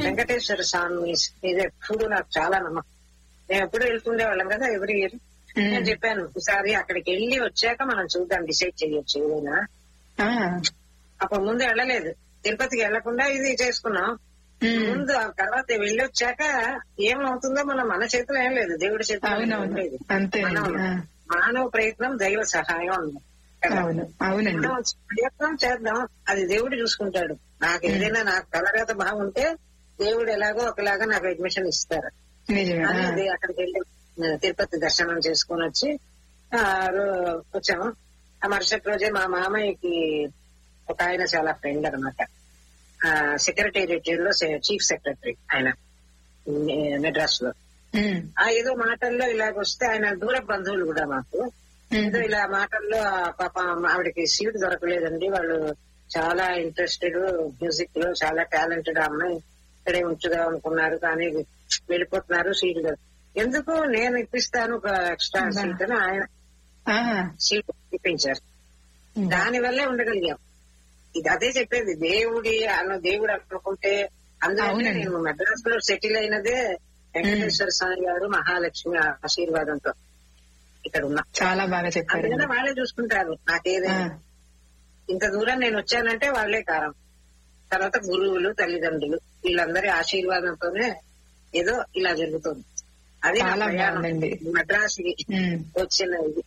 వెంకటేశ్వర స్వామి ఇది ఎప్పుడు నాకు చాలా నమ్మకం నేను ఎప్పుడు వెళ్తుండే వాళ్ళం కదా ఎవ్రీ ఇయర్ నేను చెప్పాను ఒకసారి అక్కడికి వెళ్ళి వచ్చాక మనం చూద్దాం డిసైడ్ చేయొచ్చు ఏదైనా ఆ, అప్పుడు ముందు వెళ్ళలేదు తిరుపతికి వెళ్లకుండా ఇది చేసుకున్నాం ఉమ్, ముందు ఆ తర్వాత వెళ్ళి వచ్చాక ఏమవుతుందో మనం మన చేతిలో ఏం లేదు దేవుడి చేతిలో ఏం అవునవును లేదు అంతేనండి మనం ఆ, మానవ ప్రయత్నం దైవ సహాయం ఉంది కదా? అవును అవునండి మనం ప్రయత్నం చేద్దాం అది దేవుడు చూసుకుంటాడు నాకు ఏదైనా నాకు కలగత బాగుంటే దేవుడు ఎలాగో ఒకలాగా నాకు అడ్మిషన్ ఇస్తారు నిజమే ఆ, అనేది అక్కడికి వెళ్ళి ఆ, తిరుపతి దర్శనం చేసుకుని వచ్చి ఆ రో- వచ్చాము ఆ మరుసటి రోజే మా మామయ్యకి ఒక ఆయన చాలా ఫ్రెండ్ అనమాట సెక్రటేరియట్ లో చీఫ్ సెక్రటరీ ఆయన మెడ్రాస్ లో ఉమ్, ఆ ఏదో మాటల్లో ఇలాగ వస్తే ఆయన దూర బంధువులు కూడా మాకు ఉమ్, ఏదో ఇలా మాటల్లో ఆ పాప ఆవిడకి సీట్ దొరకలేదండి వాళ్ళు చాలా ఇంట్రెస్టెడ్ మ్యూజిక్ లో చాలా టాలెంటెడ్ అమ్మాయి ఇక్కడే ఉంచుదాం అనుకున్నారు కానీ వెళ్ళిపోతున్నారు సీట్ దొరక ఎందుకు నేను ఇప్పిస్తాను ఒక ఎక్స్ట్రా సీట్ అని ఆయన ఆ, సీట్ ఇప్పించారు ఉమ్, దాని వల్లే ఉండగలిగాం ఇది అదే చెప్పేది దేవుడి అన్న దేవుడు అనుకుంటే అందులో అవునండి. నేను మెడ్రాస్ లో సెటిల్ అయినదే వెంకటేశ్వర స్వామి గారు మహాలక్ష్మి ఆశీర్వాదంతో ఇక్కడ ఉన్నా చాలా బాగా చెప్పారు అందుకనే వాళ్ళే చూసుకుంటారు ఆ, నాకేదైనా ఇంత దూరం నేను వచ్చానంటే వాళ్ళే కారం తర్వాత గురువులు తల్లిదండ్రులు వీళ్ళందరి ఆశీర్వాదంతోనే ఏదో ఇలా జరుగుతుంది అది నా చాలా ప్రయాణం బాగుందండి. మద్రాసు ఉమ్, వచ్చిన ఇది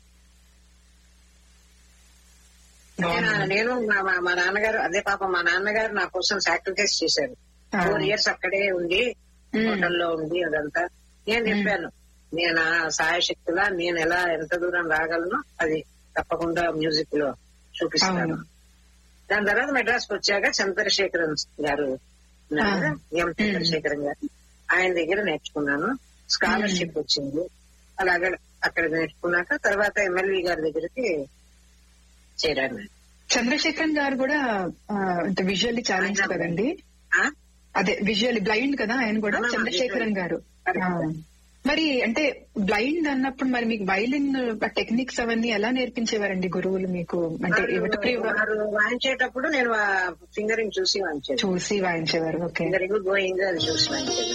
నేను బాగుంది. నేను మా మా- మా నాన్నగారు అదే పాప మా నాన్నగారు నా కోసం సాక్రిఫైస్ చేశారు ఆ, ఫోర్ ఇయర్స్ అక్కడే ఉండి ఉమ్, హోటల్లో ఉంది అదంతా నేను చెప్పాను నేను ఆ సాయశక్తులా నేను ఎలా ఎంత దూరం రాగలను అది తప్పకుండా మ్యూజిక్ లో చూపిస్తాను అవును. దాని తర్వాత మెడ్రాస్ కి వచ్చాక చంద్రశేఖరన్ గారు ఉన్నారు కదా, ఎం చంద్రశేఖరన్ గారు ఆయన దగ్గర నేర్చుకున్నాను స్కాలర్షిప్ వచ్చింది అలాగే అక్కడ నేర్చుకున్నాక తర్వాత ఎమ్మెల్యే గారి దగ్గరికి చేరాను చంద్రశేఖరన్ గారు కూడా ఆ, అంటే విజువల్లీ ఛాలెంజ్ కదండి ఆ? అదే విజువల్లీ బ్లైండ్ కదా ఆయన కూడా అవునా, చంద్రశేఖరన్ గారు ఆ. మరి అంటే బ్లైండ్ అన్నప్పుడు మరి మీకు వైలిన్ టెక్నిక్స్ అవన్నీ ఎలా నేర్పించేవారండి గురువులు మీకు అంటే ఇవటి వారు వాయించేటప్పుడు నేను ఫింగరింగ్ చూసి వాయించాను చూసి వాయించేవారు ఓకే ఫింగరింగ్ గోయింగ్ అది చూసి వాయించాను